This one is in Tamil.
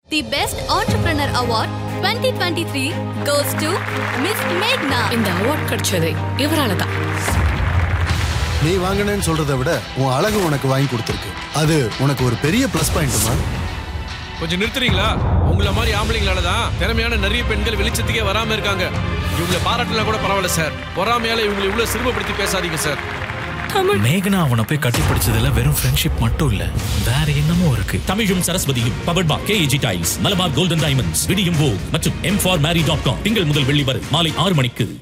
The Best Entrepreneur Award 2023 goes to Miss Meghna. இந்த அவார்ட் கிடைச்சது இவரால தான் நீ வாங்கினேன்னு சொல்றதை விட உன் அழகு உனக்கு வாங்கி கொடுத்துருக்கு அது உனக்கு ஒரு பெரிய ப்ளஸ் பாயிண்ட்டுமா கொஞ்சம் நிறுத்துறீங்களா உங்கள மாதிரி ஆம்பளைங்களால தான் திறமையான நிறைய பெண்கள் வெளிச்சத்துக்கே வராம இருக்காங்க இவங்களை பாராட்டலாம் கூட பரவாயில்ல சார் பொறாமையால இவங்களை இவ்வளவு சிறுமப்படுத்தி பேசாதீங்க சார் மேகனா அவனை போய் கட்டிப்பிடிச்சதுல வெறும் ஃப்ரெண்ட்ஷிப் மட்டும் இல்ல வேற என்னமோ இருக்கு தமிழும் சரஸ்வதியும் powered by KAG tiles Malabar golden diamonds விடியும் போ மற்றும் M for marry dot com திங்கள் முதல் வெள்ளி வரை மாலை ஆறு மணிக்கு